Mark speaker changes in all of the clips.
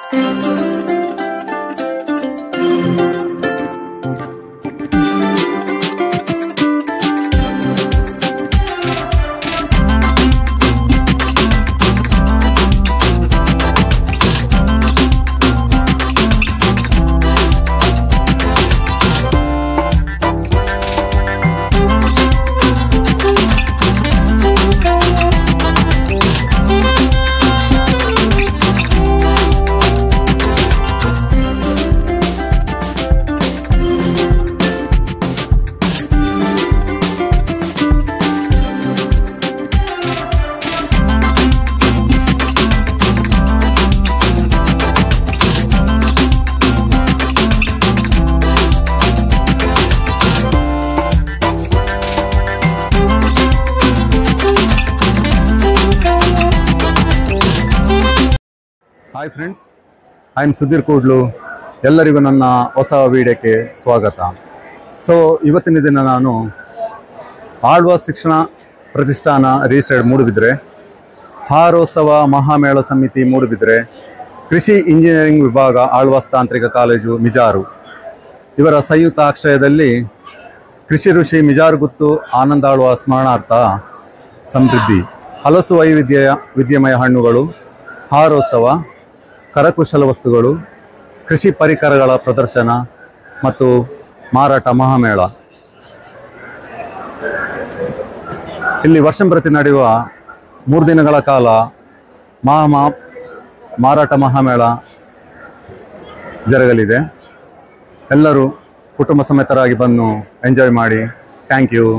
Speaker 1: hi friends I am Sudhir Kudlu ಎಲ್ಲರಿಗೂ ನನ್ನ ಹೊಸ ವಿಡಿಯೋಕ್ಕೆ ಸ್ವಾಗತ ಸೊ ಇವತ್ತಿನ ದಿನ ನಾನು ಆಳ್ವ ಶಿಕ್ಷಣ ಪ್ರತಿಷ್ಠಾನ ರಿಜಿಸ್ಟರ್ಡ್ ಮೂಡುಬಿದ್ರೆ ಹಾರೋತ್ಸವ ಮಹಾಮೇಳ ಸಮಿತಿ ಮೂಡುಬಿದ್ರೆ ಕೃಷಿ ಇಂಜಿನಿಯರಿಂಗ್ ವಿಭಾಗ ಆಳ್ವಾಸ್ ತಾಂತ್ರಿಕ ಕಾಲೇಜು ಮಿಜಾರು ಇವರ ಸಂಯುಕ್ತ ಆಶ್ರಯದಲ್ಲಿ ಕೃಷಿ ಋಷಿ ಮಿಜಾರುಗುತ್ತು ಆನಂದಾಳುವ ಸ್ಮರಣಾರ್ಥ ಸಮೃದ್ಧಿ ಹಲಸು ವೈವಿಧ್ಯ ವಿದ್ಯಮಯ ಹಣ್ಣುಗಳು ಹಾರೋತ್ಸವ ಕರಕುಶಲ ವಸ್ತುಗಳು ಕೃಷಿ ಪರಿಕರಗಳ ಪ್ರದರ್ಶನ ಮತ್ತು ಮಾರಾಟ ಮಹಾಮೇಳ ಇಲ್ಲಿ ವರ್ಷಂಪ್ರತಿ ನಡೆಯುವ ಮೂರು ದಿನಗಳ ಕಾಲ ಮಹಾ ಮಾರಾಟ ಮಹಾಮೇಳ ಜರಗಲಿದೆ ಎಲ್ಲರೂ ಕುಟುಂಬ ಸಮೇತರಾಗಿ ಬಂದು ಎಂಜಾಯ್ ಮಾಡಿ ಥ್ಯಾಂಕ್ ಯು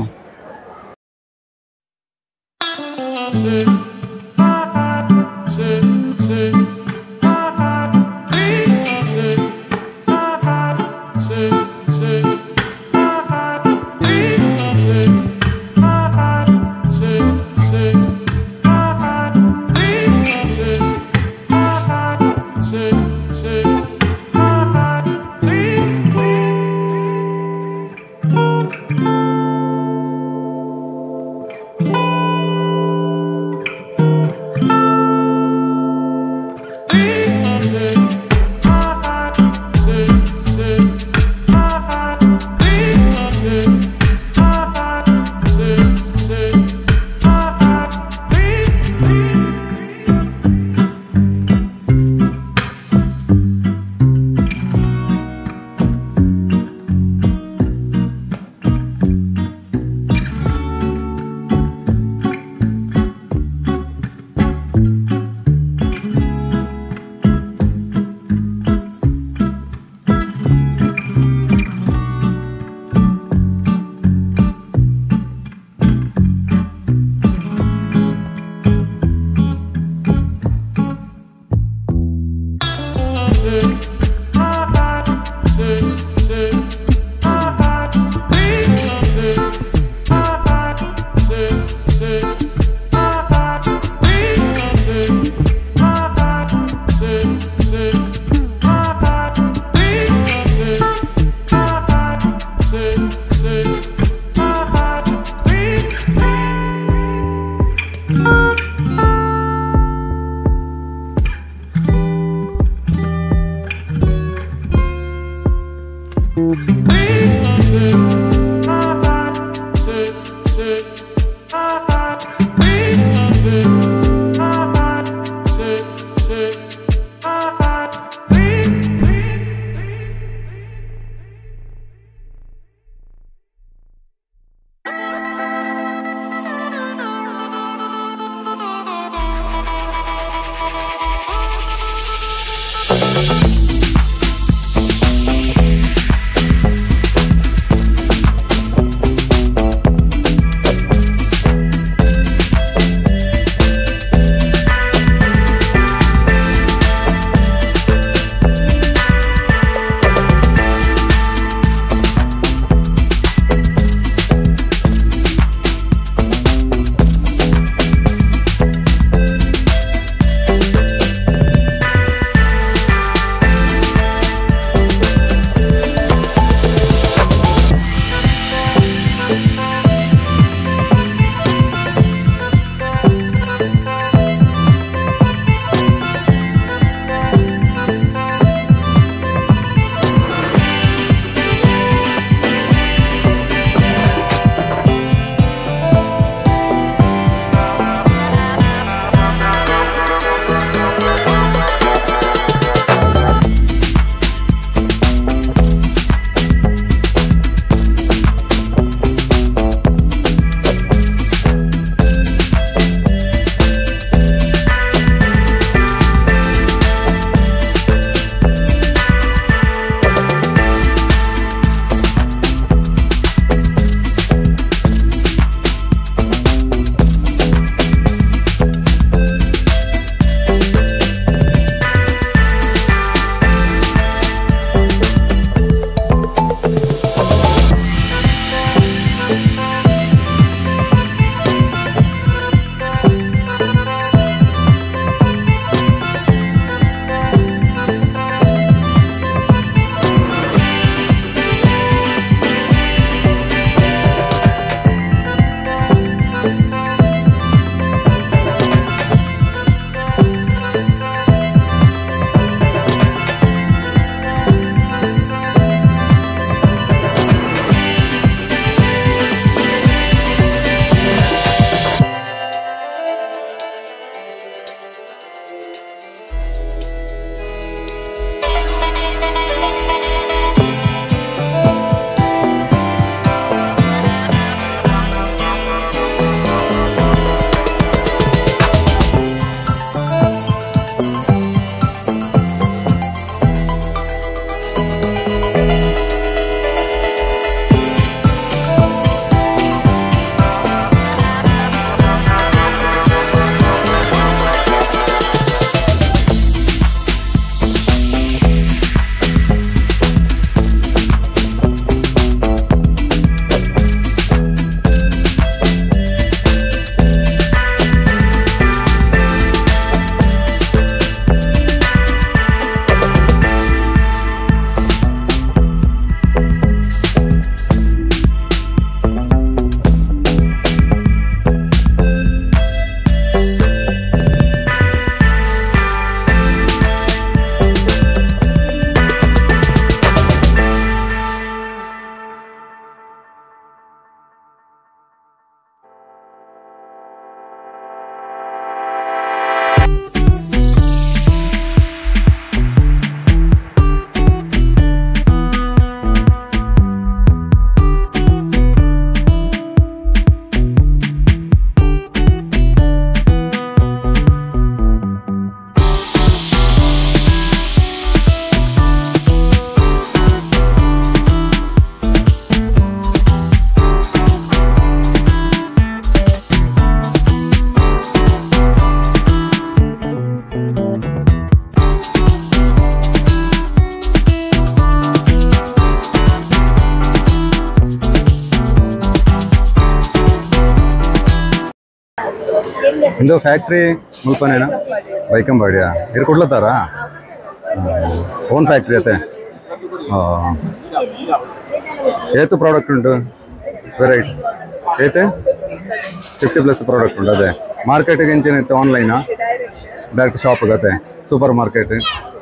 Speaker 1: ಇಂದು ಫ್ಯಾಕ್ಟ್ರಿ ಮುಲ್ಪನೇನಾ ಬೈಕಂಬಾಡಿಯಾ ಇರು ಕೊಡ್ಲತ್ತಾರಾ ಓನ್ ಫ್ಯಾಕ್ಟ್ರಿ ಅತ್ತೆ ಹಾಂ ಏತು ಪ್ರಾಡಕ್ಟ್ ಉಂಟು ವೆರೈಟಿ ಏತೆ ಫಿಫ್ಟಿ ಪ್ಲಸ್ ಪ್ರಾಡಕ್ಟ್ ಉಂಟು ಅದೇ ಮಾರ್ಕೆಟಿಗೆ ಎಂಚಿನ ಇತ್ತು ಆನ್ಲೈನಾ ಡೈರೆಕ್ಟ್ ಶಾಪ್ಗೆ ಅದೇ ಸೂಪರ್ ಮಾರ್ಕೆಟ್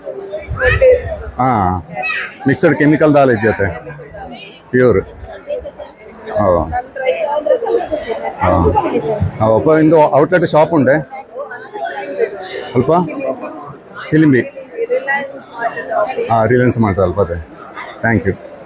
Speaker 1: ಹಾಂ ಮಿಕ್ಸಡ್ ಕೆಮಿಕಲ್ ದಾಲ್ ಇಜ್ಜತೆ ಪ್ಯೂರ್ ಹಾಂ ಹಾಂ ಒಬ್ಬ ಇಂದು ಔಟ್ಲೆಟ್ ಶಾಪ್ ಉಂಡೆ ಅಲ್ಪ ಸಿಲಿಂಬಿ ಹಾಂ ರಿಲಯನ್ಸ್ ಮಾಡ್ತಾ ಅಲ್ಪ ಅದೇ ಥ್ಯಾಂಕ್ ಯು